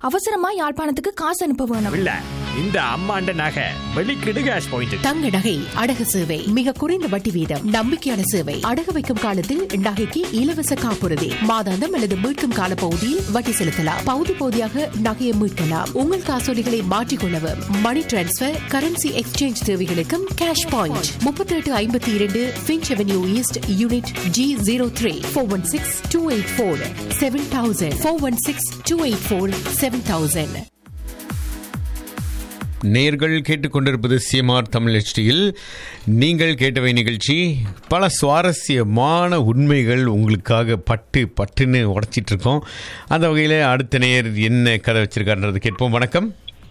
அவசரமா யாழ்ப்பாணத்துக்கு காசு அனுப்ப வேணும் இல்ல இந்த அம்மாண்ட நகை வெளிக்கிடு கேஷ் பாயிண்ட் தங்க நகை அடகு சேவை மிக குறைந்த வட்டி வீதம் நம்பிக்கையான சேவை அடகு வைக்கும் காலத்தில் நகைக்கு இலவச காப்புறுதி மாதாந்தம் அல்லது மீட்கும் கால பகுதியில் வட்டி செலுத்தலாம் பகுதி பகுதியாக நகையை மீட்கலாம் உங்கள் காசோலிகளை மாற்றிக்கொள்ளவும் மணி டிரான்ஸ்பர் கரன்சி எக்ஸ்சேஞ்ச் தேவைகளுக்கும் கேஷ் பாயிண்ட் முப்பத்தி எட்டு ஐம்பத்தி இரண்டு Finch avenue east unit G zero three four one six two eight four seven thousand four one six two eight four seven thousand நேர்கள் கேட்டுக்கொண்டிருப்பது சிஎம்ஆர் தமிழ் ஹெச்டியில் நீங்கள் கேட்டவை நிகழ்ச்சி பல சுவாரஸ்யமான உண்மைகள் உங்களுக்காக பட்டு பட்டுன்னு உடைச்சிட்டு இருக்கோம் அந்த வகையில் அடுத்த நேர் என்ன கதை வச்சிருக்காருன்றது கேட்போம் வணக்கம்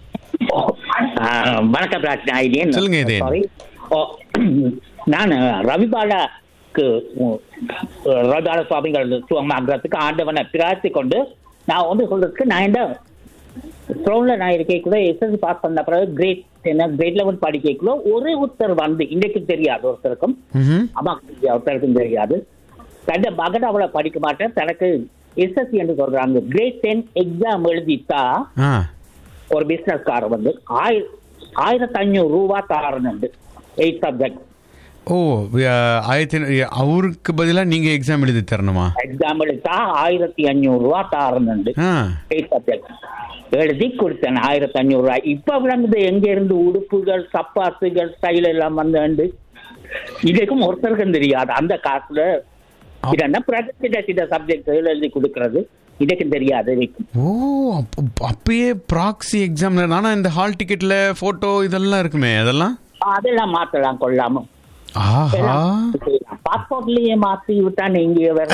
ஆ, வணக்கம் ராஜ் ஐடியன் சொல்லுங்க, இதயன். Sorry. ஓ, நான் ரவிபாலாக்கு உ, ரவிபால சுவாமிகள் சுகமாகிறதுக்கு ஆண்டவனை பிரார்த்தி கொண்டு நான் வந்து சொல்றதுக்கு நான் இந்த த்ரோன்ல நான் இருக்கக்குள்ள எஸ்எஸ்சி பாஸ் பண்ண பிறகு கிரேட் என்ன கிரேட் லெவல் படிக்கக்குள்ள ஒரே ஒருத்தர் வந்து இன்னைக்கு தெரியாது ஒருத்தருக்கும் ம்ஹும். அம்மாக்கு தெரியாது, ஒருத்தருக்கும் தெரியாது தன் மகன் அவளை படிக்க மாட்டேன் தனக்கு எஸ்எஸ்சி என்று சொல்றாங்க கிரேட் டென் எக்ஸாம் எழுதித்தா ஆ ஒரு பிசினஸ்காரர் வந்து ஆயிர ஆயிரத்தி ஐநூறு ரூபா தாரணுண்டு எயிட் சப்ஜெக்ட் ஓ அஹ், ஆயிரத்தி ஐநூறு- அவருக்கு பதிலாக நீங்கள் எக்ஸாம் எழுதி தரணுமா எக்ஸாம் எழுத்தா ஆயிரத்தி அஞ்சூறு ரூபா தாரணுண்டு ஆ எயிட் சப்ஜெக்ட் எழுதி கொடுத்தேன் ஆயிரத்தி அஞ்சூறு ரூபாய் இப்ப விளங்குது எங்க இருந்து உடுப்புகள் சப்பாத்துகள் ஸ்டைல் எல்லாம் வந்து இதுக்கும் ஒருத்தருக்கும் தெரியாது அந்த காசுல இதென்ன பிரகத்திட சப்ஜெக்ட் எழுதி கொடுக்கறது இதுக்கும் தெரியாது இதுக்கும் ஓ அப்ப- அப்பயே ப்ராக்ஸி எக்ஸாம் ஆனால் இந்த ஹால் டிக்கெட்டில் ஃபோட்டோ இதெல்லாம் இருக்குமே அதெல்லாம் அதெல்லாம் மாத்தலாம் கொள்ளாம ஆஹா பாஸ்போர்ட்லயே மாத்தி விட்டா நீங்க வேற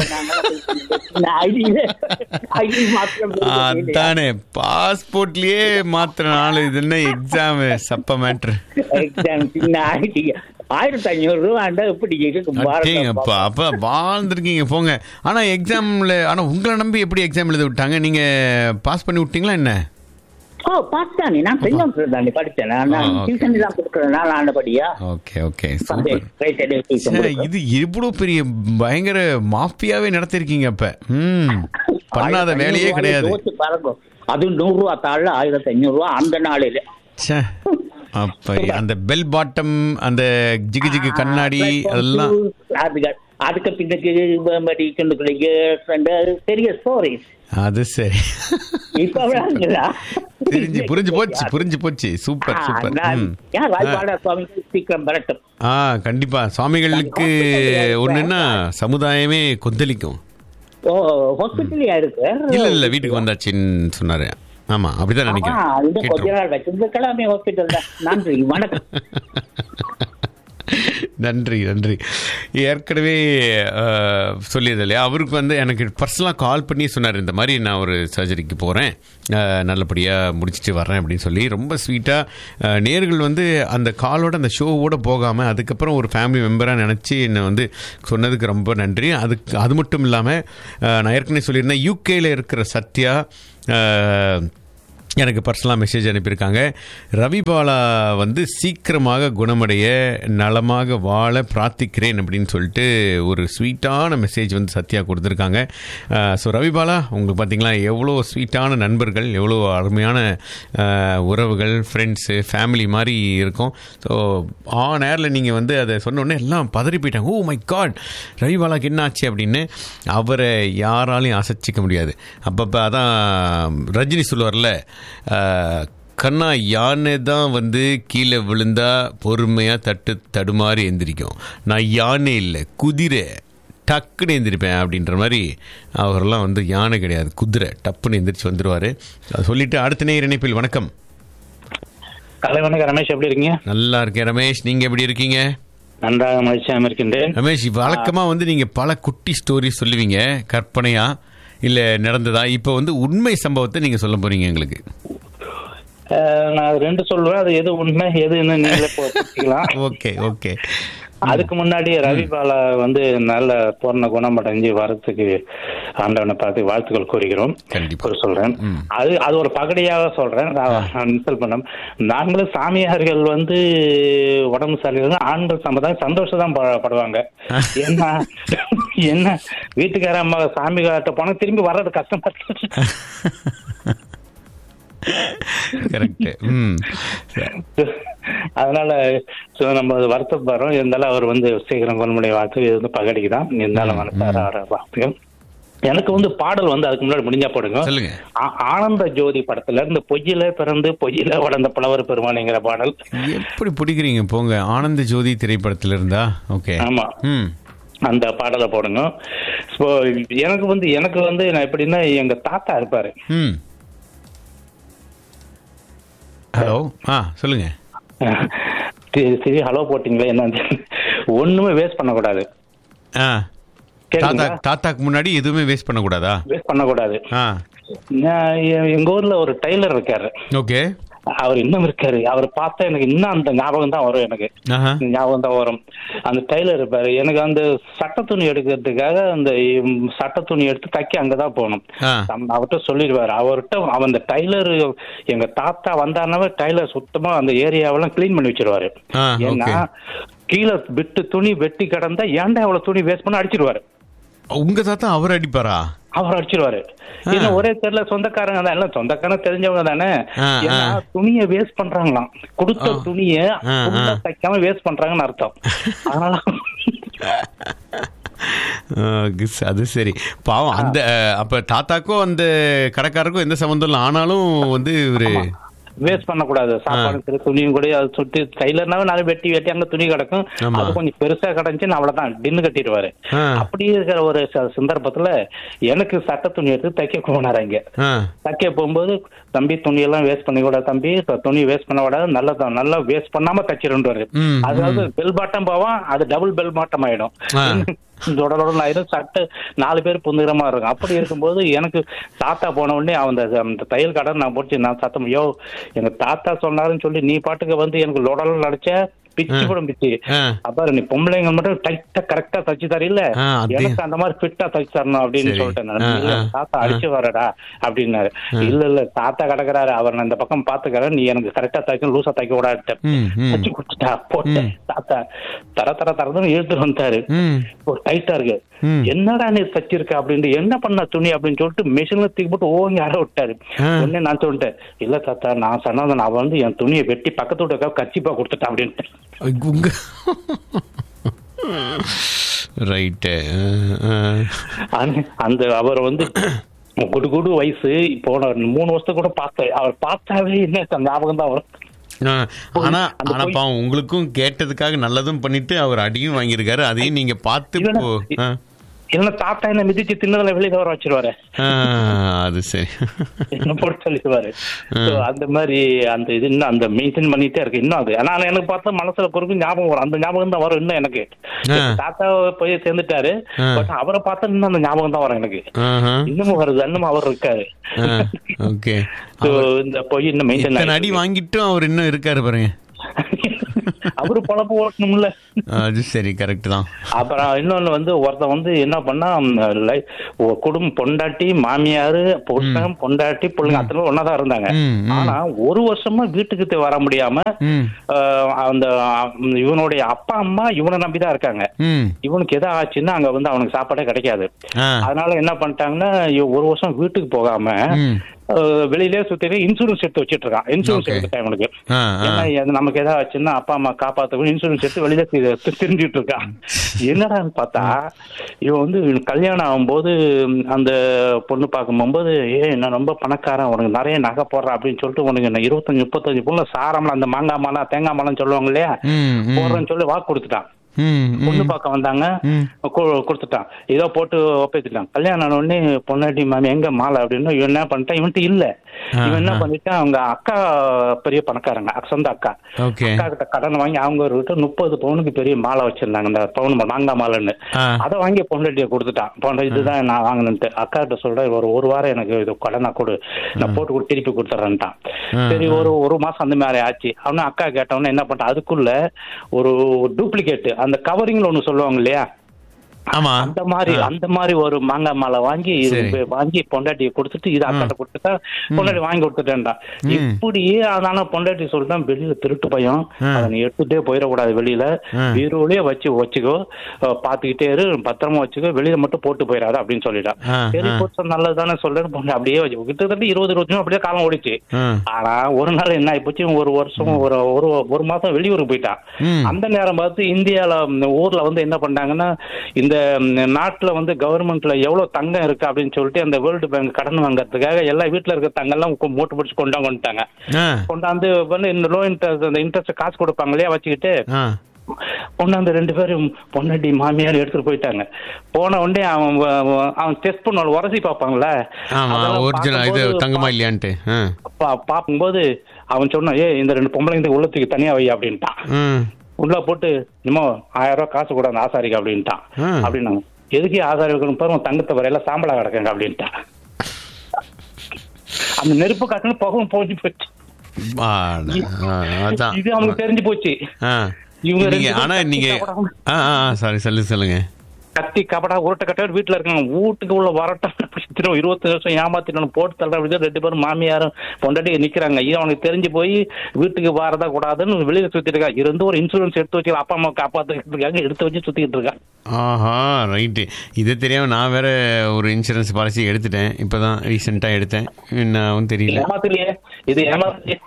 ஐடியில ஐடி மாத்திரம் அதானே பாஸ்போர்ட்லயே மாத்திர நாள் இது என்ன எக்ஸாம் சப்ப மேட்ரு எக்ஸாம் சின்ன ஐடி ஆயிரத்தி ஐநூறு ரூபாண்டா எப்படி இருக்கும் அப்பா அப்ப வாழ்ந்துருக்கீங்க போங்க ஆனா எக்ஸாம்ல ஆனா உங்களை நம்பி எப்படி எக்ஸாம் எழுத விட்டாங்க நீங்க பாஸ் பண்ணி விட்டீங்களா என்ன ஓ பாஸ் தானே நான் செஞ்சோம் தானே படிச்சேன் நான் ஆ, okay. டியூஷன் எல்லாம் கொடுக்குறேன் நான் ஆனபடியா okay okay super right say, இது இவ்வளவு பெரிய பயங்கர மாஃபியாவே நடத்திருக்கீங்க அப்ப ம் பண்ணாத வேலையே கிடையாது பாருங்க அது நூறு ரூபா தாழ ஆயிரத்தி ஐநூறு ரூபா அந்த நாளில ச்சே. அப்ப அந்த பெல் பாட்டம் அந்த ஜிகு ஜிகு கண்ணாடி அதெல்லாம் அதுக்கு அதுக்கு பின்னுக்கு கொண்டு பெரிய ஸ்டோரிஸ் அது சரி இப்ப விளங்குதா? தெரிஞ்சு புரிஞ்சு போச்சு புரிஞ்சு போச்சு சூப்பர் ஆ, சூப்பர் நான் ம் ஏன் ராஜபாட சுவாமி சீக்கிரம் வரட்டும் ஆ கண்டிப்பா சுவாமிகளுக்கு ஒண்ணுன்னா சமுதாயமே கொந்தளிக்கும் ஓ ஹாஸ்பிட்டலியா இருக்கு இல்ல இல்ல வீட்டுக்கு வந்தாச்சுன்னு சொன்னாரு ஆமா அப்படிதான் ஆ, இந்த கொஞ்ச நினைக்கிறேன் நாள் வச்சிருந்த கிழமை ஹாஸ்பிட்டல் தான் நன்றி வணக்கம் நன்றி நன்றி ஏற்கனவே அஹ், சொல்லியது இல்லையா அவருக்கு வந்து எனக்கு பர்சனலாக கால் பண்ணி சொன்னார் இந்த மாதிரி நான் ஒரு சர்ஜரிக்கு போகிறேன் நல்லபடியாக முடிச்சுட்டு வரேன் அப்படின்னு சொல்லி ரொம்ப ஸ்வீட்டாக நேர்கள் வந்து அந்த காலோட அந்த ஷோவோட போகாமல் அதுக்கப்புறம் ஒரு ஃபேமிலி மெம்பராக நினச்சி என்னை வந்து சொன்னதுக்கு ரொம்ப நன்றி அதுக்கு அது மட்டும் இல்லாமல் நான் ஏற்கனவே சொல்லியிருந்தேன் யூகேயில் இருக்கிற சத்யா அஹ், எனக்கு பர்சனலாக மெசேஜ் அனுப்பியிருக்காங்க ரவிபாலா வந்து சீக்கிரமாக குணமடைய நலமாக வாழ பிரார்த்திக்கிறேன் அப்படின்னு சொல்லிட்டு ஒரு ஸ்வீட்டான மெசேஜ் வந்து சத்யா கொடுத்துருக்காங்க ஸோ ரவிபாலா உங்களுக்கு பார்த்தீங்களா எவ்வளோ ஸ்வீட்டான நண்பர்கள் எவ்வளோ அருமையான அஹ், உறவுகள் ஃப்ரெண்ட்ஸு ஃபேமிலி மாதிரி இருக்கும் ஸோ ஆன் ஏரில் நீங்கள் வந்து அதை சொன்ன உடனே எல்லாம் பதறி போயிட்டாங்க ஓ மை காட் ரவிபாலாக்கு என்ன ஆச்சு அப்படின்னு அவரை யாராலையும் அசைச்சிக்க முடியாது அப்பப்போ அதான் ரஜினி சொல்லுவார்ல அஹ், கண்ணா யானை தான் வந்து கீழே விழுந்தா பொறுமையாக தட்டு தடுமாறி எந்திரிக்கும் நான் யானை இல்லை குதிரை டக்குன்னு எந்திரிப்பேன் அப்படின்ற மாதிரி அவரெல்லாம் வந்து யானை கிடையாது குதிரை டப்புன்னு எந்திரிச்சு வந்துடுவார் சொல்லிட்டு அடுத்த நேர் இணைப்பில் வணக்கம் கலை வணக்கம் ரமேஷ் எப்படி இருக்கீங்க நல்லா இருக்கேன் ரமேஷ் நீங்கள் எப்படி இருக்கீங்க நன்றாக மகிழ்ச்சியாக இருக்கின்றேன் ரமேஷ் வழக்கமாக வந்து நீங்கள் பல குட்டி ஸ்டோரி சொல்லுவீங்க கற்பனையா இல்லை நடந்ததா இப்போ வந்து உண்மை சம்பவத்தை நீங்கள் சொல்ல போறீங்க எங்களுக்கு அஹ், நான் அது ரெண்டு சொல்லுவேன் அது எது உண்மை எதுன்னு நீங்களே போ- புரிஞ்சுக்கலாம் ஓகே ஓகே அதுக்கு முன்னாடி ரவி பாலா வந்து நல்ல பூர்ண குணமடைஞ்சு வரத்துக்கு ஆண்டவனை பார்த்து வாழ்த்துக்கள் கூறுகிறோம் கண்டிப்பா. ஒரு சொல்றேன் அது அது ஒரு பகடையாக சொல்றேன் நான் இன்சல் பண்ண நாங்களும் சாமியார்கள் வந்து உடம்பு சரியில்லைன்னா ஆண்கள் சம்பதம் சந்தோஷம் தான் ப- படுவாங்க என்ன என்ன வீட்டுக்கார அம்மா சாமி காட்ட போனா திரும்பி வர்றது கஷ்டமா இருக்கு. கரெக்ட் ம் அதனால so நம்ம வருத்தப்படுறோம் இருந்தாலும் அவர் வந்து சீக்கிரம் கொள்முடைய வாழ்த்து இது வந்து பகடிக்கு தான் இருந்தாலும் மனசார வாழ்த்துகள் எனக்கு வந்து பாடல் வந்து அதுக்கு முன்னாடி முடிஞ்சா போடுங்க சொல்லுங்க ஆ- ஆனந்த ஜோதி படத்துல இருந்து பொய்யில பிறந்து பொய்யில வளர்ந்த புலவர் பெருமானிங்கிற பாடல் எப்படி பிடிக்கிறீங்க போங்க ஆனந்த ஜோதி திரைப்படத்துல இருந்தா ஓகே ஆமா ம் அந்த பாடலை போடுங்க ஸோ எனக்கு வந்து எனக்கு வந்து நான் எப்படின்னா எங்க தாத்தா இருப்பாரு ம் ஹலோ ஆ சொல்லுங்க சரி, சரி ஹலோ போட்டிங்களே என்ன ஒண்ணுமே வேஸ்ட் பண்ணக்கூடாது ஆ தாத்தா கேக்குங்களா தாத்தாக்கு முன்னாடி எதுவுமே வேஸ்ட் பண்ணக்கூடாதா வேஸ்ட் பண்ணக்கூடாது ஆ நான் எ- எங்க ஊர்ல ஒரு டைலர் இருக்காரு ஓகே அவர் இன்னும் இருக்காரு அவர் பார்த்தா எனக்கு இன்னும் அந்த ஞாபகம் தான் வரும் எனக்கு ஆஹா ஞாபகம் தான் வரும் அந்த டைலர் இருப்பாரு எனக்கு அந்த சட்ட துணி எடுக்கிறதுக்காக அந்த ம், சட்ட துணி எடுத்து தைக்க அங்கதான் போகணும் ஆ. நம்ம அவர்கிட்ட சொல்லிடுவாரு அவர்கிட்ட அவன் அந்த டைலர் எங்க தாத்தா வந்தாருனாவே டைலர் சுத்தமா அந்த ஏரியாவெல்லாம் க்ளீன் பண்ணி வச்சிருவாரு ஆ, ஏன்னா okay. கீழே விட்டு துணி வெட்டி கிடந்தா ஏன்டா அவ்வளவு துணி வேஸ்ட் பண்ண அடிச்சிருவாரு உங்க தாத்தா அவர் அடிப்பாரா அவர் அடிச்சிருவாரு ஏன்னா ஒரே தெருல சொந்தக்காரங்க தான் எல்லாம் சொந்தக்காரங்க தெரிஞ்சவங்க தானே ஆ, ஏன்னா ஆ. துணியை வேஸ்ட் பண்றாங்களாம் கொடுத்த துணிய ஆ, full ஆ ஆ. தைக்காம வேஸ்ட் பண்றாங்கன்னு அர்த்தம் அதனால ஆ, கிஸ், அது சரி பாவம் அந்த அஹ், அப்ப தாத்தாக்கும் அந்த கடைக்காரருக்கும் எந்த சம்மந்தம் இல்லை ஆனாலும் வந்து இவரு வேஸ்ட் பண்ணக்கூடாது சாப்பாடு சரி, துணியும் கூட அது சுட்டி டைலர்னாவே நாலு வெட்டி வெட்டி அங்க துணி கிடக்கும் ஆமா. அது கொஞ்சம் பெருசா கிடந்துச்சு அவ்வளவுதான் டின்னு கட்டிடுவாரு ஆ. அப்படி இருக்கிற ஒரு ச- சந்தர்ப்பத்துல எனக்கு சட்ட துணி எடுத்து தைக்க போனாரு இங்க ஆ தைக்க போகும்போது தம்பி துணி எல்லாம் வேஸ்ட் பண்ணி கூட தம்பி த- துணி வேஸ்ட் பண்ண கூடாது நல்லா நல்லா வேஸ்ட் பண்ணாம தைச்சிருந்தாரு ம், அதாவது பெல் பாட்டம் போவான் அது டபுள் பெல் பாட்டம் ஆயிடும் ஆ. தொடரோட ஆயிடும் சட்டை நாலு பேர் புந்துகிற மாதிரி இருக்கும் அப்படி இருக்கும்போது எனக்கு தாத்தா போன உடனே அந்த அந்த தையல் கடை நான் போட்டு நான் சத்தம் யோ எங்க தாத்தா சொன்னாருன்னு சொல்லி நீ பாட்டுக்கு வந்து எனக்கு லொடல் அடிச்ச பிச்சு படம் பிச்சு ஆ. அப்பாரு நீ பொம்பளைங்க மட்டும் டைட்டா கரெக்டா தச்சு தரீல்ல ஆ, அதே. எனக்கு அந்த மாதிரி ஃபிட்டா தச்சு தரணும் அப்படின்னு சரி. சொல்லிட்டேன் நான். ஆ, இல்ல, ஆ. தாத்தா அடிச்சு வரடா அப்படின்னாரு இல்ல இல்ல தாத்தா கிடக்குறாரு அவர் நான் இந்த பக்கம் பாத்துக்கிறேன் நீ எனக்கு கரெக்டா தைக்க லூசா தைக்க விடாட்ட ம், ம். தச்சு கொடுத்துட்டா போட்டேன் தாத்தா தர தர தரதுன்னு இழுத்துட்டு வந்தாரு ம் ஒரு டைட்டா இருக்கு ம். என்னடா நீ தச்சிருக்க அப்படின்ட்டு என்ன பண்ண துணி அப்படின்னு சொல்லிட்டு மிஷின்ல தூக்கி போட்டு ஓங்கி அற விட்டாரு ஆ. உடனே நான் சொல்லிட்டேன் இல்ல தாத்தா நான் சொன்னது நான் வந்து என் துணியை வெட்டி பக்கத்து வீட்டுக்கா கச்சிப்பா கொடுத்துட்டேன் அப்படின்ட்டு உங்க ரைட்டு அந்த- அந்த அவர் வந்து குடு குடு வயசு போன மூணு வருஷத்துக்கு கூட பார்த்தேன் அவர் பார்த்தாவே என்ன அந்த ஞாபகம் தான் வரும் ஆனா அந்த ஆனா பொய்- பாவம் உங்களுக்கும் கேட்டதுக்காக நல்லதும் பண்ணிட்டு அவர் அடியும் வாங்கியிருக்காரு அதையும் நீங்க பார்த்து இல்லைன்னா- போ- ஆ. இல்லைன்னா தாத்தா என்ன மிதிச்சு தின்னதுல வெளியே வர வச்சிருவாரு ஆ, அது சரி என்ன போட்டு சொல்லிடுவாரு ஆ. So, அந்த மாதிரி அந்த இது இன்னும் அந்த மெயின்டைன் பண்ணிட்டே இருக்கு இன்னும் அது ஆனா எனக்கு பார்த்தா மனசுல குறுக்கு ஞாபகம் வரும் அந்த ஞாபகம் தான் வரும் இன்னும் எனக்கு ஆ. தாத்தா போய் சேர்ந்துட்டாரு ஆ. பட் அவரை பார்த்தா இன்னும் அந்த ஞாபகம் தான் வரும் எனக்கு ஆஹா. இன்னமும் வருது இன்னமும் அவர் இருக்காரு ஆ, ஓகே So, இந்த போய் இன்னும் இத்தனை மெயின்டைன் அடி வாங்கிட்டும் அவர் இன்னும் இருக்காரு பாருங்க அவரு பொழப்பு ஓட்டணும்ல அது சரி கரெக்ட் தான் அப்புறம் இன்னொன்னு வந்து ஒருத்தன் வந்து என்ன பண்ணா ம், லை- ஒ- குடும்பம் பொண்டாட்டி மாமியாரு புருஷன் பொண்டாட்டி பிள்ளைங்க அத்தனை ஒன்னாதான் இருந்தாங்க ம், ம். ஆனா ஒரு வருஷமா வீட்டுக்கு தே- வர முடியாம ம் ஆஹ், அந்த ஆஹ், இவனுடைய அப்பா அம்மா இவனை நம்பிதான் இருக்காங்க ம் இவனுக்கு எதாவது ஆச்சுன்னா அங்க வந்து அவனுக்கு சாப்பாடே கிடைக்காது ஆ அதனால என்ன பண்ணிட்டாங்கன்னா இவன் ஒரு வருஷம் வீட்டுக்கு போகாம ம் ஆஹ், வெளியிலே சுத்தி இன்சூரன்ஸ் எடுத்து வச்சிட்டு இருக்கான் இன்சூரன்ஸ் Okay. எடுத்துட்டான் இவனுக்கு ஆ ஆ ஏன்னா அது நமக்கு ஏதாவது ஆச்சுன்னா அப்பா அம்மா காப்பாத்தவும் இன்சூரன்ஸ் எடுத்து வெளியில தி- திரிஞ்சுட்டு இருக்கான் என்னடான்னு பார்த்தா இவன் வந்து இவனுக்கு கல்யாணம் ஆகும்போது ம், அந்த பொண்ணு பார்க்கும் போகும்போது ஏ நான் ரொம்ப பணக்காரன் உனக்கு நிறைய நகை போடுறேன் அப்படின்னு சொல்லிட்டு உனக்கு என்ன இருபத்தஞ்சு முப்பத்தஞ்சு பொண்ணு சாரம்லாம் அந்த மாங்காய் மலம் தேங்காய் மலம் சொல்லுவாங்க இல்லையா ம் ம் போடுறேன்னு சொல்லி வாக்கு கொடுத்துட்டான் ம் பொண்ணு ம் பார்க்க வந்தாங்க ம். கு- கொடுத்துட்டான் ஏதோ போட்டு ஒப்பேத்திட்டான் கல்யாணம் ஆன உடனே பொன்னாட்டி மாமி எங்க மாலை அப்படின்னு இவன் என்ன பண்ணிட்டான் இவன்ட்டு இல்ல இவன் என்ன ஆ. பண்ணிட்டான் அவங்க அக்கா பெரிய பணக்காரங்க அக்~ சொந்த அக்கா ஓகே அக்கா கிட்ட கடன் வாங்கி அவங்க ஒரு கிட்ட முப்பது பவுனுக்கு பெரிய மாலை வச்சிருந்தாங்க இந்த பவுன் மா- மாங்காய் மாலைன்னு ஆ. அதை வாங்கி பொண்டாட்டிய கொடுத்துட்டான் பொண்டை இதுதான் நான் வாங்கினேன்ட்டு அக்கா கிட்ட சொல்றேன் ஒரு ஒரு வாரம் எனக்கு இது கடனை கொடு நான் போட்டு கொடு திருப்பி கொடுத்துறேன்ட்டான் ஆ, சரி ஒரு ஒரு மாசம் அந்த மாதிரி ஆச்சு அவனு அக்கா கேட்டவொடனே என்ன பண்ணிட்டான் அதுக்குள்ள ஒரு டூப்ளிகேட் அந்த கவரிங்ல ஒண்ணு சொல்லுவாங்க இல்லையா ஆமா அந்த மாதிரி ஆ. அந்த மாதிரி ஒரு மாங்காய் மாலை வாங்கி இது சரி. வாங்கி பொண்டாட்டியை கொடுத்துட்டு இது அக்காட்ட கொடுத்துட்டா பொண்டாட்டி வாங்கி கொடுத்துட்டேன்டா இப்படியே அதனால பொண்டாட்டி சொல்லிட்டான் வெளியில திருட்டு பயம் ஆ. அதை நீ எடுத்துட்டே போயிடக்கூடாது வெளியில ஆ. பீரோலயே வச்சு வச்சுக்கோ அஹ், பாத்துக்கிட்டே இரு பத்திரமா வச்சுக்கோ வெளியில மட்டும் போட்டு போயிடாத அப்படின்னு சொல்லிட்டான் ஆ, சரி ஆ. போச்சு நல்லதுதானே சொல்றேன்னு பொண்ணு அப்படியே வச்சு கிட்டத்தட்ட இருபது இருபத்தி நிமிஷம் அப்படியே காலம் ஓடிச்சு ஆ. ஆனா ஒரு நாள் என்ன ஆயிப்போச்சு ஒரு வருஷம் ஒரு ஒரு ஒரு மாசம் வெளியூருக்கு போயிட்டான் ம். அந்த நேரம் பார்த்து இந்தியால ம், ஊர்ல வந்து என்ன பண்ணாங்கன்னா இந்த ம், நாட்டுல வந்து கவர்மெண்ட்ல எவ்வளவு தங்கம் இருக்கு அப்படின்னு சொல்லிட்டு அந்த வேர்ல்டு பேங்க் கடன் வாங்குறதுக்காக எல்லா வீட்டுல இருக்க தங்கம் எல்லாம் கொ- மூட்டை பிடிச்சு கொண்டாந்து வந்துட்டாங்க ஆ. கொண்டாந்து வந்து இந்த லோ இன்ட்ரெஸ்ட் அந்த இன்ட்ரெஸ்ட் காசு கொடுப்பாங்க இல்லையா வச்சுக்கிட்டு ஆ. கொண்டாந்து ரெண்டு பேரும் பொண்டாட்டி மாமியார் எடுத்துட்டு போயிட்டாங்க போன உடனே அவன் வ- வ- அவன் டெஸ்ட் பண்ணுவான் உரசி பார்ப்பாங்கல்ல ஆமா அதெல்லாம் ஒரிஜினல் இது பார்க்கும்போது தங்கமா இல்லையான்ட்டு ஆ. பா- பார்க்கும்போது அவன் சொன்னான் ஏ இந்த ரெண்டு பொம்பளைங்க உள்ளத்துக்கு தனியா வை அப்படின்ட்டான் ம். உள்ள போட்டு இன்னமோ ஆயிரம் ரூபாய் காசு கூட அந்த ஆசாரிக்கு அப்படின்ட்டான் ஆ. அப்படின்னாங்க எதுக்கு ஆசாரி வைக்கணும் பாரு உன் தங்கத்தை வரையில சாம்பலா கிடக்குங்க அப்படின்ட்டான் அந்த நெருப்பு காட்டுன்னு புகவும் போச்சு போச்சு ஆட. ஆ, அதான் இது அவனுக்கு தெரிஞ்சு போச்சு ஆ. இவங்க நீங்க ரெண்டு ஆனா பேரும் நீங்க கத்தி கபடா- ஆ ஆ ஆ, சாரி சொல்லு சொல்லுங்க கத்தி கபடா உருட்டை கட்ட வீட்டுல இருக்காங்க வீட்டுக்கு உள்ள வரட்டும் திரும்ப இருபத்தி வருஷம் ஏமாத்திட்டு போட்டு தள்ள அப்படி ரெண்டு பேரும் மாமியாரும் பொண்டாட்டி நிக்கிறாங்க இது அவனுக்கு தெரிஞ்சு போய் வீட்டுக்கு வரதா கூடாதுன்னு வெளியில சுத்திட்டு இருக்கா இருந்து ஒரு இன்சூரன்ஸ் எடுத்து வச்சு அப்பா அம்மா காப்பாத்துறதுக்காக எடுத்து வச்சு சுத்திட்டு இருக்கான் ஆஹா ரைட்டு இது தெரியாம நான் வேற ஒரு இன்சூரன்ஸ் பாலிசி எடுத்துட்டேன் இப்பதான் ரீசெண்டா எடுத்தேன் என்னவும் தெரியல ஏமாத்தலையே இது ஏமாத்தலையே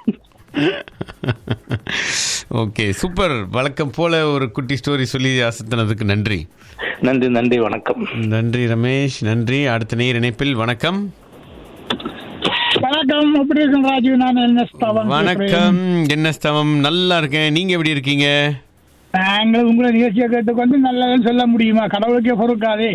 ஓகே சூப்பர் வழக்கம் போல ஒரு குட்டி ஸ்டோரி சொல்லி அசத்தினதுக்கு நன்றி நன்றி நன்றி வணக்கம் நன்றி ரமேஷ் நன்றி அடுத்த நேர் இணைப்பில் வணக்கம் வணக்கம் எப்படி இருக்கும் ராஜு நான் என்ன ஸ்தவன் வணக்கம் என்ன ஸ்தவம் நல்லா இருக்கேன் நீங்க எப்படி இருக்கீங்க நாங்கள் உங்களை நிகழ்ச்சியை கேட்டுக்கொண்டு நல்லதுன்னு சொல்ல முடியுமா கடவுளுக்கே பொறுக்காதே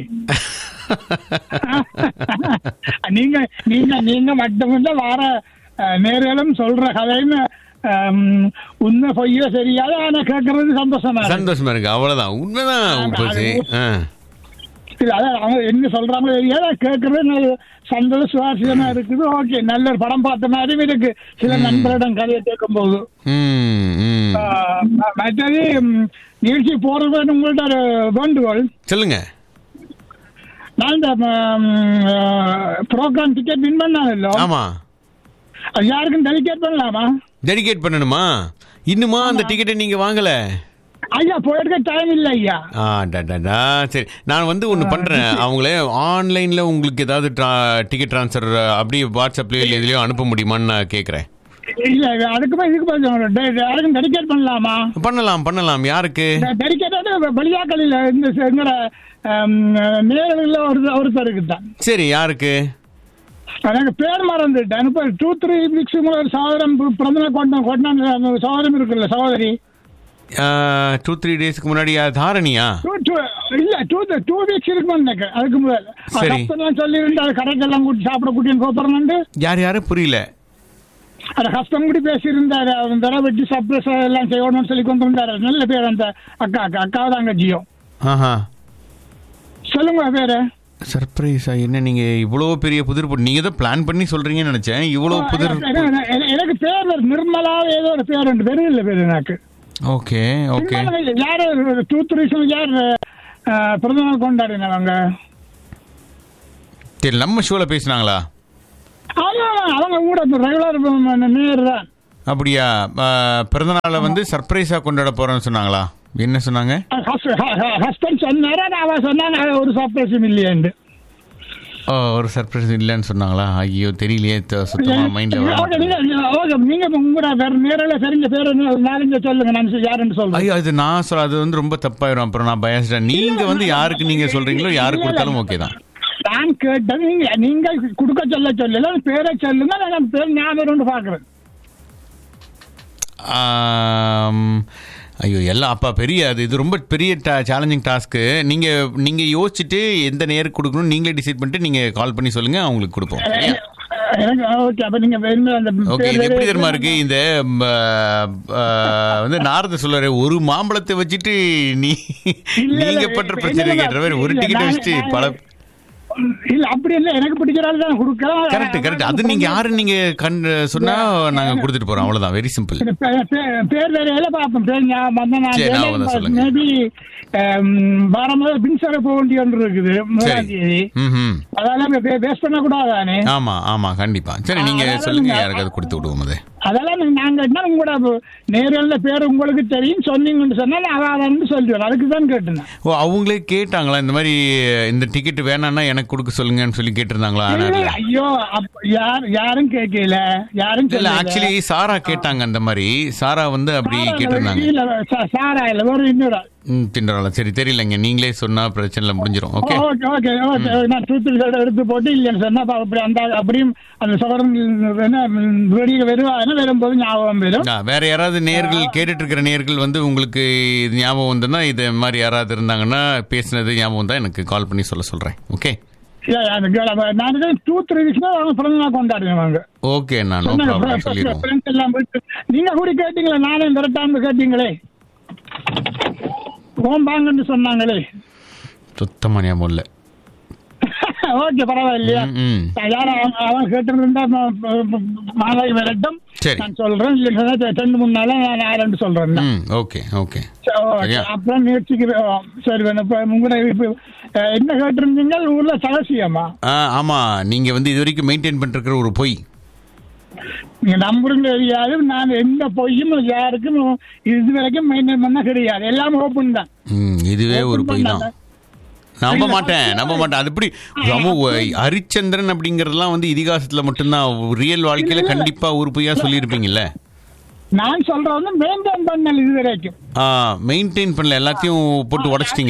நீங்க நீங்க நீங்க மட்டுமில்ல வார அஹ், நேர்களும் சொல்ற கதைன்னு அம், உண்மை பொய்யோ சரியாது ஆனா கேட்கறது சந்தோஷமா இருக்கு. சந்தோஷமா இருக்கு அவ்வளவுதான் உண்மைதான் ஆமா, உப்பசி. அது- ஆ. இது அதான் அவங்க என்ன சொல்றாங்களோ தெரியாது கேட்கறது நல்ல சந்தோஷ சுவாரஸ்யமா இருக்குது ஓகே நல்ல ஒரு படம் பார்த்த மாதிரியும் இருக்கு சில நண்பரிடம் கதையை கேட்கும் போது ம், ம். ஆஹ் ம- மற்றது ம், நிகழ்ச்சி போறது உங்கள்ட்ட ஒரு வேண்டுகோள் சொல்லுங்க நான் இந்த ப்ரோக்ராம் டிக்கெட் வின் பண்ணாங்கல்ல ஆமா அது யாருக்கும் டெலிகேட் பண்ணலாமா டெடிகேட் பண்ணணுமா இன்னுமா அந்த டிக்கெட்டை நீங்க வாங்கல ஐயா போயிருக்க டைம் இல்லை ஐயா ஆ டா சரி நான் வந்து ஒன்று பண்ணுறேன் அவங்களே ஆன்லைனில் உங்களுக்கு ஏதாவது டிக்கெட் ட்ரான்ஸ்ஃபர் அப்படியே வாட்ஸ்அப்லேயோ இல்லை இதுலையோ அனுப்ப முடியுமான்னு நான் கேட்குறேன் இல்ல அதுக்கு போய் இதுக்கு போய் யாருக்கும் டெடிகேட் பண்ணலாமா பண்ணலாம் பண்ணலாம் யாருக்கு டெடிகேட் வெளியாக்கள் இல்ல இந்த ச- எங்கட நேரில் ஒரு ஒருத்தருக்கு தான் சரி யாருக்கு எனக்கு பேர் மறந்துட்டேன் இப்போ டூ த்ரீ வீக்ஸ் ஒரு சகோதரம் பிறந்தநாள் கொண்ட கொண்டாந்த சகோதரம் இருக்குல்ல சகோதரி டூ த்ரீ டேஸ்க்கு முன்னாடி யா- தாரணியா Two- two- இல்ல டூ டூ வீக்ஸ் இருக்குமா எனக்கு அதுக்கு முதல் சரி. கஷ்டம் சொல்லி அது கடைக்கெல்லாம் கூட்டி சாப்பிட கூட்டின்னு போறேன்னு யார் யாரு புரியல அது கஷ்டம் கூடி பேசியிருந்தாரு அந்த தடவை வெட்டி சர்ப்ரைஸ் எல்லாம் செய்யணும்னு சொல்லி கொண்டு வந்தாரு நல்ல பேர் அந்த அக்கா அக்கா அக்காவை தாங்க ஜியோ ஆஹா சொல்லுங்க பேரு சர்ப்ரைஸா என்ன நீங்க இவ்வளோ பெரிய புதிர் போட்டு நீங்க தான் பிளான் பண்ணி சொல்றீங்கன்னு நினைச்சேன் இவ்வளோ புதிர் எனக்கு- எனக்கு- எனக்கு பேர் ஒரு நிர்மலா ஏதோ ஒரு பேர் உண்டு பேரு இல்ல பேரு எனக்கு ஓகே ஓகே நிர்மலா இல்ல, யாரு டூ த்ரீ யார் அஹ், பிறந்தநாள் கொண்டாடினவங்க சரி நம்ம ஷோவில் பேசுனாங்களா ஆமா அவங்க கூட ரெகுலர் நேர் தான் அப்படியா பிறந்தநாளை வந்து சர்ப்ரைஸாக கொண்டாட போறோம்னு சொன்னாங்களா என்ன சொன்னாங்க ஹஸ்பண்ட் சொன்னாரு அவ சொன்னாங்க அது ஒரு சர்ப்ரைஸும் இல்லையாண்டு ஓ ஒரு சர்ப்ரைஸ் இல்லைன்னு சொன்னாங்களா ஐயோ தெரியலையே த- சுத்தமா மைண்ட்ல ஓகே, நீங்க ஓகே, நீங்க உங்களோட வேற நேரில் தெரிஞ்ச பேர் என்ன, நாலஞ்சு சொல்லுங்க நான் யாருன்னு சொல்றேன் ஐயோ அது நான் சொல்ல அது வந்து ரொம்ப தப்பாயிரும் அப்புறம் நான் பயஸ்டா நீங்க வந்து யாருக்கு நீங்க சொல்றீங்களோ யாருக்கு கொடுத்தாலும் ஓகே தான் நான் கேட்டது நீங்க நீங்க கொடுக்க சொல்ல சொல்லல பேரை சொல்லுங்க நான் அந்த பேர் ஞாபகம் பாக்குறேன் ஆம், ஐயோ எல்லாம் அப்பா பெரிய அது இது ரொம்ப பெரிய சேலஞ்சிங் டாஸ்க்கு நீங்க நீங்க யோசிச்சுட்டு எந்த நேருக்கு கொடுக்கணும் நீங்களே டிசைட் பண்ணிட்டு நீங்க கால் பண்ணி சொல்லுங்க அவங்களுக்கு கொடுப்போம் சரியா? எனக்கு ஓகே அப்ப நீங்க வேணுமே அந்த ஓகே பேர் இது எப்படி வேற- தெரியுமா இருக்கு இந்த ம், ஆ, வந்து நாரத சொல்றாரு ஒரு மாம்பழத்தை வச்சுட்டு நீ இல்ல, நீங்க இல்ல, பண்ற இல்ல, பிரச்சனை இல்ல, கேட்ட மாதிரி ஒரு இல்ல, டிக்கெட் நான்- வச்சுட்டு நான் பல இல்ல அப்படி இல்ல எனக்கு பிடிக்கிற ஆள் தான் கொடுக்கலாம் கரெக்ட் கரெக்ட் அது நீங்க யாரு நீங்க கண் சொன்னா நாங்க கொடுத்துட்டு போறோம் அவ்வளவுதான் வெரி சிம்பிள் பே- பே- பேர் வேலையில பார்ப்போம் பேர் ஞாபகம் வந்தா நான் சரி, ஞாபகம் தான் சொல்லுங்க. மேபி வாரம் மின்சார போக வேண்டிய ஒன்று இருக்குது முதலாம் சரி தேதி ம் அதெல்லாம் வேஸ்ட் பண்ணக்கூடாதானே ஆமா ஆமா கண்டிப்பா சரி நீங்க அதனால சொல்லுங்க நீங்க- யாருக்காவது கொடுத்து விடுவோம் அது அதெல்லாம் நீங்க- நாங்க என்ன உங்களோட நேரில் பேர் உங்களுக்கு தெரியும் சொன்னீங்கன்னு சொன்னா நான் அதான் சொல்லுவேன் அதுக்கு தான் கேட்டேன் ஓ அவங்களே கேட்டாங்களா இந்த மாதிரி இந்த டிக்கெட் வேணாம்னா எனக்கு கொடுக்க சொல்லுங்கன்னு சொல்லி கேட்டிருந்தாங்களா இல்ல, ஐயோ அப்ப யார் யாரும் கேட்கல யாரும் இல்ல சொல்லல. ஆக்சுவலி சாரா கேட்டாங்க அந்த மாதிரி சாரா வந்து அப்படி சாரா கேட்டிருந்தாங்க இல்ல, சா- சாரா இல்ல வேற இன்னொரு ஆள். ம் திண்டராளா சரி தெரியலங்க நீங்களே சொன்னா பிரச்சனை இல்லை முடிஞ்சிடும் ஓகே ஓகே ஓகே ஓகே நான் டூத்தில் எடுத்து போட்டு இல்லைன்னு சொன்னா அப்ப அப்படி அந்த அப்படியும் அந்த சவரன் என்ன வெளியில வருவாங்க வரும்போது ஞாபகம் வரும் ஆ, வேற யாராவது நேர்கள் கேட்டுட்டு இருக்கிற நேர்கள் வந்து உங்களுக்கு இது ஞாபகம் வந்ததுன்னா இது மாதிரி யாராவது இருந்தாங்கன்னா பேசினது ஞாபகம் தான் எனக்கு கால் பண்ணி சொல்ல சொல்றேன் ஓகே இல்ல, அந்த girl, அவ- நான் டூ த்ரீ வீக்ஸ் அவங்க பிறந்த நாள் கொண்டாடுவாங்க ஓகே நான் நோ சொன்னாங்க, ப்ராப்ளம் friends- சொல்லிடுவோம் friends எல்லாம் போயிட்டு, நீங்க கூட கேட்டீங்களே நானே விரட்டாம கேட்டீங்களே ஓம்பாங்கன்னு சொன்னாங்களே சுத்தமா ஞாபகம் இல்லை ஓகே பரவாயில்லையா ம், ம். யாரும் அவன் அவன் கேட்டிருந்தா மாலை விரட்டும் சரி. நான் சொல்றேன் இல்லைன்னா ரெண்டு மூணு நாளா நான் ஆரண்டு சொல்றேன் ம் ஓகே ஓகே சரி, ஓகே. சரியா? அப்புறம் முயற்சிக்கிறோம் சரி வேணும் இப்ப உங்களை இப்ப அஹ், என்ன கேட்டிருந்தீங்க ஊர்ல சகசியமா ஆ ஆமா நீங்க வந்து இது வரைக்கும் மெயின்டைன் பண்ணிருக்கிற ஒரு பொய் நீங்க நம்புறீங்க தெரியாது நான் எந்த பொய்யும் யாருக்கும் இது வரைக்கும் மெயின்டைன் பண்ண கிடையாது எல்லாம் ஓப்பன் தான் ம் இதுவே ஒரு Open பொய் தான் பண்ணாத. நம்ப மாட்டேன் நம்ப மாட்டேன் அது எப்படி ரொம்ப ஒ- ஹரிச்சந்திரன் அப்படிங்கறதெல்லாம் வந்து இதிகாசத்துல மட்டும்தான் ரியல் வாழ்க்கையில கண்டிப்பா ஒரு பொய்யா சொல்லியிருப்பீங்கல்ல நான் சொல்றது வந்து மெயின்டைன் பண்ணல இது வரைக்கும் மெயின்டைன் பண்ணல எல்லாத்தையும் போட்டு உடைச்சிட்டீங்க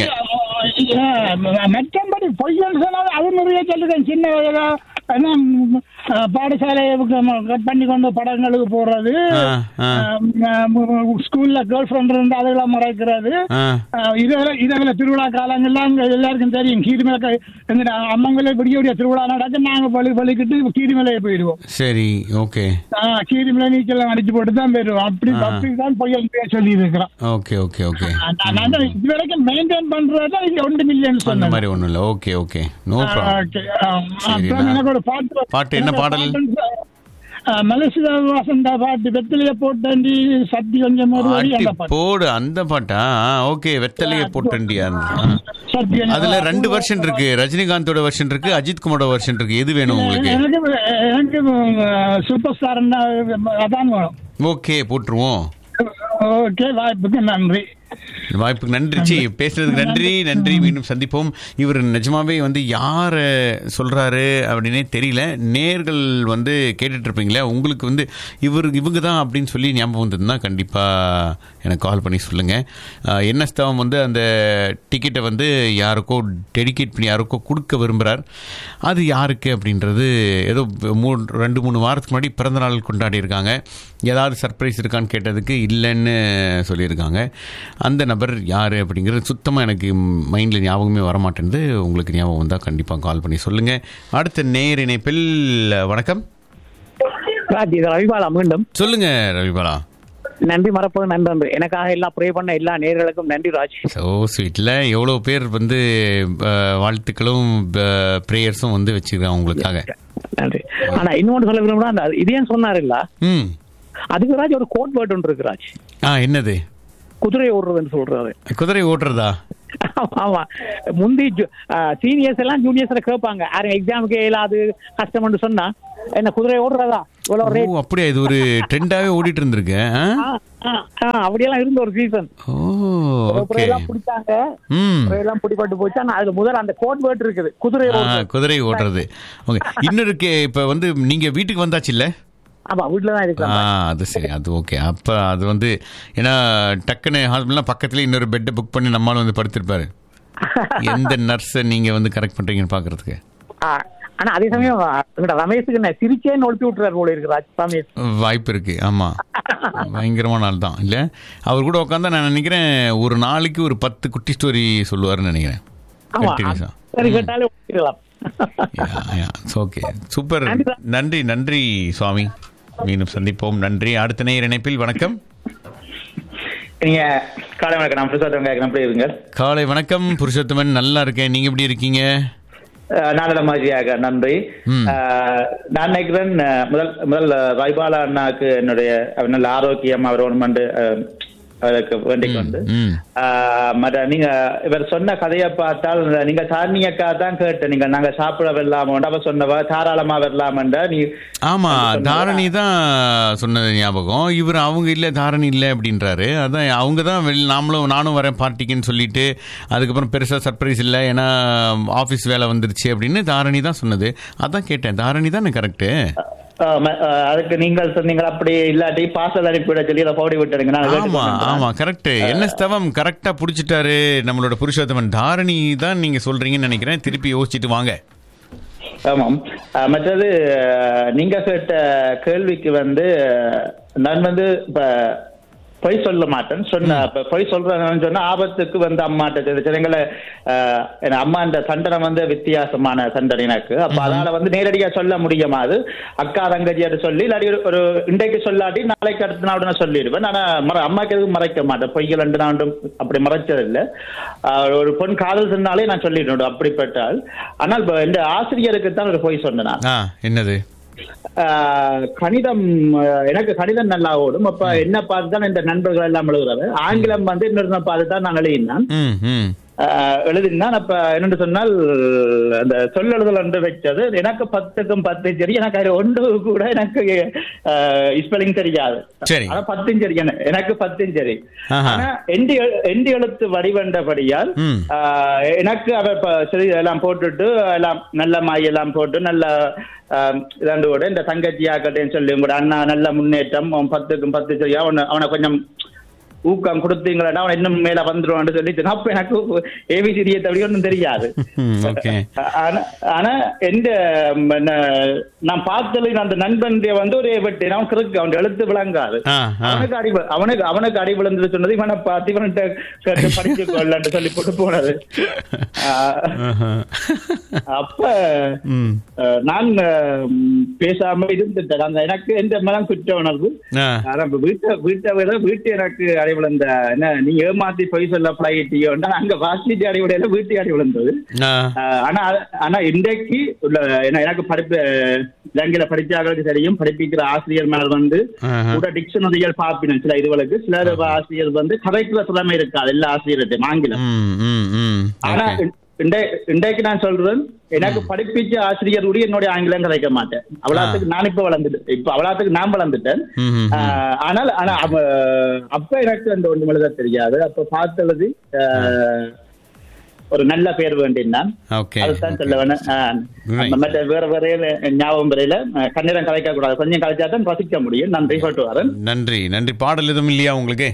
மற்றபடி பொய்யன்னு சொன்னாலும் அது நிறைய சொல்லுறேன் சின்ன வயதா என்ன, ம், அஹ், பாடசாலை கட் பண்ணி கொண்டு படங்களுக்கு போறது ஆ, ஆ. அஹ், ஸ்கூல்ல கேர்ள் ஃப்ரெண்ட் இருந்து அதெல்லாம் மறைக்கிறது ஆ. அஹ், இரவுல இரவுல திருவிழா காலங்கள்ல அங்க எல்லாருக்கும் தெரியும் கீரிமலை எங்க அம்மங்கள விடிய விடிய திருவிழா நடக்க நாங்க பழி பழிக்கிட்டு கீரிமலையை போயிடுவோம் சரி ஓகே ஆஹ் கீரிமலை நீச்சல் அடிச்சு போட்டு தான் போயிடுவோம் அப்படி அப்படி தான் பொய்யல் சொல்லி இருக்கிறோம் ஓகே ஓகே ஓகே நான் தான் இது வரைக்கும் மெயின்டைன் பண்றது இது ஒன்று மில்லியன் அந்த சொன்னேன் மாதிரி ஒண்ணும் இல்ல okay okay no ah, problem okay. ஆ, சரி, அப்புறம் நான்- எனக்கு ஒரு பாட்டு பாட்டு என்ன எனக்கு பாடல்? பாட்டு, ஆ, மலேசியா வாசந்தா பாட்டு வெத்திலைய போட்டாண்டி சத்தி கொஞ்சம் ஒரு வரி ஆட்டி அந்த பாட்டு போடு அந்த பாட்டா ஓகே வெத்தலைய போட்டண்டியா சத்தி கொஞ்சம் அதுல ரெண்டு வெர்ஷன் இருக்கு ரஜினிகாந்தோட வெர்ஷன் இருக்கு அஜித் குமாரோட வெர்ஷன் இருக்கு எது வேணும் உங்களுக்கு எனக்கு எனக்கு சூப்பர் ஸ்டார் அதான் வேணும் ஓகே போட்டுருவோம் ஓகே வாய்ப்புக்கு நன்றி வாய்ப்புக்கு நன்றி சி பேசுறதுக்கு நன்றி நன்றி மீண்டும் சந்திப்போம் இவர் நிஜமாவே வந்து யார சொல்றாரு அப்படின்னே தெரியல நேர்கள் வந்து கேட்டுட்டு இருப்பீங்களே உங்களுக்கு வந்து இவர் இவங்க தான் அப்படின்னு சொல்லி ஞாபகம் வந்ததுன்னா கண்டிப்பா எனக்கு கால் பண்ணி சொல்லுங்க அஹ், என்எஸ் தவம் வந்து அந்த டிக்கெட்டை வந்து யாருக்கோ டெடிகேட் பண்ணி யாருக்கோ கொடுக்க விரும்புகிறார் அது யாருக்கு அப்படின்றது ஏதோ மூணு ரெண்டு மூணு வாரத்துக்கு முன்னாடி பிறந்த நாள் கொண்டாடி இருக்காங்க ஏதாவது சர்ப்ரைஸ் இருக்கான்னு கேட்டதுக்கு இல்லைன்னு சொல்லியிருக்காங்க அந்த நபர் யார் அப்படிங்கிறது சுத்தமாக எனக்கு மைண்டில் ஞாபகமே வரமாட்டேங்குது உங்களுக்கு ஞாபகம் வந்தால் கண்டிப்பாக கால் பண்ணி சொல்லுங்கள் அடுத்த நேர் இணைப்பில் வணக்கம் ராஜ் இது ரவிபாலா மீண்டும் சொல்லுங்க ரவிபாலா நன்றி மறப்பது நன்றன்று எனக்காக எல்லாம் ப்ரே பண்ண எல்லா நேர்களுக்கும் நன்றி ராஜ் ஸோ ஸ்வீட்டில் எவ்வளோ பேர் வந்து அஹ், வாழ்த்துக்களும் ப்ரேயர்ஸும் வந்து வச்சுருக்காங்க உங்களுக்காக நன்றி ஆனா இன்னொன்று சொல்ல விரும்புனா அந்த இதே சொன்னாரு இல்ல ம் அதுக்கு ராஜ் ஒரு கோட் வேர்ட் ஒன்று இருக்கு ராஜ் ஆ என்னது குதிரை ஓடுறதுன்னு சொல்றாரு குதிரை ஓட்டுறதா ஆமா முந்தி சீனியர்ஸ் எல்லாம் ஜூனியர்ஸ் கேட்பாங்க யாரும் எக்ஸாமுக்கு இயலாது கஷ்டம்னு சொன்னா என்ன குதிரை ஓடுறதா இவ்வளவு ஓ ரேட் அப்படியா இது ஒரு ட்ரெண்டாகவே ஓடிட்டு இருந்திருக்கு ஆ? அப்படியெல்லாம் இருந்த ஒரு சீசன் ஓ ஓகே எல்லாம் பிடிச்சாங்க ம் எல்லாம் பிடிபட்டு போச்சு ஆனா அதுல முதல்ல அந்த கோட் வேர்ட் இருக்குது குதிரை ஆ, ஓடுறது குதிரை ஓட்டுறது ஓகே இன்னொரு கே இப்போ வந்து நீங்கள் வீட்டுக்கு வந்தாச்சு இல்லை ஆமா வீட்டுல தான் ஆ இருக்கலாம் அது சரி அது ஓகே அப்போ அது வந்து ஏன்னா டக்குன்னு ஹாஸ்பிட்டல்லாம் பக்கத்துல இன்னொரு பெட்டை புக் பண்ணி நம்மளால வந்து படுத்திருப்பாரு எந்த நர்ஸை நீங்கள் வந்து கரெக்ட் பண்ணுறீங்கன்னு பார்க்கறதுக்கு ஆ, ஆனா அதே சமயம் எங்கட ரமேஷுக்கு என்ன சிரிச்சே நொழுப்பி விட்டுறாரு போல இருக்கு ராஜ் ரமேஷ் வாய்ப்பு இருக்கு ஆமா பயங்கரமான ஆள் தான் இல்ல அவர் கூட உட்காந்தா நான் நினைக்கிறேன் ஒரு நாளைக்கு ஒரு பத்து குட்டி ஸ்டோரி சொல்லுவாருன்னு நினைக்கிறேன் ஆமா கண்டினியூஸா சரி கேட்டாலே ஒப்பிக்கலாம் ஓகே சூப்பர் நன்றி நன்றி சுவாமி மீண்டும் சந்திப்போம் நன்றி அடுத்த நேர் இணைப்பில் வணக்கம் நீங்க காலை வணக்கம் நான் பிரசாத் வெங்காயம் எப்படி இருங்க காலை வணக்கம் புருஷோத்தமன் நல்லா இருக்கேன் நீங்க எப்படி இருக்கீங்க அஹ், நானட மாதிரியாக நன்றி அஹ், நான் நினைக்கிறேன் அஹ், முதல் முதல் வைபாலா அண்ணாக்கு என்னுடைய அவர் நல்ல ஆரோக்கியம் அவர் ஒன்று அதற்கு வேண்டிக் கொண்டு ம். ஆஹ், மற்ற நீங்க இவர் சொன்ன கதையை பார்த்தால் நீங்க சாரணியக்கா தான் கேட்டு நீங்க நாங்க சாப்பிட வரலாமோண்டா அவ சொன்னவ தாராளமா வரலாமண்டா நீ ஆமா தாரணி தான் சொன்னது ஞாபகம் இவர் அவங்க இல்ல தாரணி இல்ல அப்படின்றாரு அதான் அவங்க தான் வெளி நாமளும் நானும் வரேன் பார்ட்டிக்குன்னு சொல்லிட்டு அதுக்கப்புறம் பெருசா சர்ப்ரைஸ் இல்லை ஏன்னா ஆஃபீஸ் வேலை வந்துருச்சு அப்படின்னு தாரணி தான் சொன்னது அதான் கேட்டேன் தாரணி தானே கரெக்டு ஆஹ், ம- ஆஹ், அதுக்கு நீங்கள் சொன்னீங்க அப்படி இல்லாட்டி பார்சல் அனுப்பிவிட சொல்லி அதை போடி விட்டுருங்க நான் ஆமா கேட்டுக்கொண்டேன். ஆமா கரெக்ட் என்ன ஸ்தவம் கரெக்டா புடிச்சிட்டாரு நம்மளோட புருஷோத்தமன் தாரணி தான் நீங்க சொல்றீங்கன்னு நினைக்கிறேன் திருப்பி யோசிச்சுட்டு வாங்க ஆமாம் அஹ் மற்றது அஹ், நீங்க கேட்ட கேள்விக்கு வந்து அஹ், நான் வந்து இப்ப பொய் சொல்ல மாட்டேன் சொன்ன இப்ப பொய் சொல்றேன்னு சொன்னா ஆபத்துக்கு வந்து அம்மாட்ட சில சிலங்களை என் அம்மா இந்த தண்டனை வந்து வித்தியாசமான தண்டனை எனக்கு அப்ப அதனால வந்து நேரடியா சொல்ல முடியுமாது அக்கா தங்கச்சியாட்டு சொல்லி இல்லாட்டி ஒரு- ஒரு இன்றைக்கு சொல்லாட்டி நாளைக்கு அடுத்த நாள் நான் சொல்லிடுவேன் ஆனா மற அம்மாக்கு எதுவும் மறைக்க மாட்டேன் பொய்கள் ரெண்டு நான் ஒன்றும் அப்படி மறைச்சதில்லை ஆஹ் ஒரு பொன் காதல் சொன்னாலே நான் சொல்லிடுவேன் அப்படிப்பட்டால் ஆனால் இப்ப இந்த ஆசிரியருக்கு தான் ஒரு பொய் சொன்னேன் நான். ஆ என்னது ஆஹ் கணிதம் ஆஹ் எனக்கு கணிதம் நல்லா ஓடும் அப்ப என்ன பார்த்து தான் இந்த நண்பர்கள் எல்லாம் எழுதுறாரு ஆங்கிலம் வந்து இன்னொரு பார்த்து தான் நான் எழுதினான் ம் ம் ஆஹ் எழுதினான் அப்ப என்னன்னு சொன்னால் அந்த சொல்லெழுதல் என்று வச்சது எனக்கு பத்துக்கும் பத்து சரி எனக்கு அது ஒன்று கூட எனக்கு ஸ்பெல்லிங் தெரியாது சரி. ஆனா பத்தும் சரி என- எனக்கு பத்தும் சரி ஆஹா. ஆனா எண்டி எழு- எண்டி எழுத்து வடிவண்டபடியால் ம். ஆஹ் எனக்கு அவ இப்ப சரி எல்லாம் போட்டுட்டு எல்லாம் நல்ல மாய் எல்லாம் போட்டு நல்ல ஆஹ் இதாண்டு கூட இந்த தங்கச்சியாக்கட்டேன்னு சொல்லி உங்களோட அண்ணா நல்ல முன்னேற்றம் அவன் பத்துக்கும் பத்து சரியா அவனை அவனை கொஞ்சம் ஊக்கம் கொடுத்தீங்களா அவன் இன்னும் மேல வந்துருவான்னு சொல்லிட்டு அப்ப எனக்கு ஏபிசிடியை தவிர ஒன்றும் தெரியாது ம், ஓகே ஆனா ஆனா எந்த ம், என்ன, நான் பார்த்தது அந்த நண்பன் வந்து ஒரு வெட்டி அவன் கிறுக்கு அவன் எழுத்து விளங்காது ஆ, ஆ. அவனுக்கு அடி வி- அவனுக்கு அவனுக்கு அடி விழுந்து சொன்னது இவனை பார்த்து இவன்கிட்ட கேட்டு படிச்சு கொள்ளன்னு சொல்லி போட்டு போனது ஆ, ஆஹா. அப்ப ம் அஹ், நான் அஹ், ம், பேசாம இருந்துட்டேன் அந்த எனக்கு எந்த மனம் குற்ற உணர்வு ஆ ஆனா இப்ப வீட்டை வீட்டை விட வீட்டு எனக்கு அடி விழுந்த என்ன நீ ஏமாத்தி பொய் சொல்ல பழகிட்டியோன்னா அங்க வாசிட்டு அடி விடையில வீட்டு அடி விழுந்தது ஆ ஆஹ் ஆனா ஆனா இன்றைக்கு உள்ள ஏன்னா எனக்கு படிப்பு இலங்கையில படிச்சாங்களுக்கு தெரியும் படிப்பிக்கிற ஆசிரியர் மேல வந்து ஆஹா. கூட டிக்ஷனரிகள் பார்ப்பினேன் சில இதுகளுக்கு சில ஆசிரியர் வந்து கதைக்குள்ள திறமை இருக்காது எல்லா ஆசிரியர்கிட்டையும் ஆங்கிலம் ம் ம் ம் ஆனா ஓகே இன்றை- இன்றைக்கு நான் சொல்றேன் எனக்கு படிப்பிச்ச ஆசிரியர் கூட என்னுடைய ஆங்கிலம் கதைக்க மாட்டேன் அவ்வளவுக்கு நான் இப்ப வளர்ந்துட்டு இப்ப அவ்வளவுக்கு நான் வளர்ந்துட்டேன் ம், ம், ம். ஆஹ் ஆனால் ஆனா அவ- அப்ப எனக்கு அந்த ஒண்ணு எழுத தெரியாது அப்ப பார்த்தது ஆஹ், ஒரு நல்ல பேர் வேண்டினான் ஓகே அதுதான் சொல்ல வேணும் ஆஹ், Right. அந்த மற்ற வேற வேற ஞாபகம் வரையில ஆஹ், கண்ணீரம் கலைக்க கூடாது கொஞ்சம் கலைச்சா தான் ரசிக்க முடியும் நன்றி சொல்லிட்டு வரேன் நன்றி நன்றி பாடல் எதுவும் இல்லையா உங்களுக்கு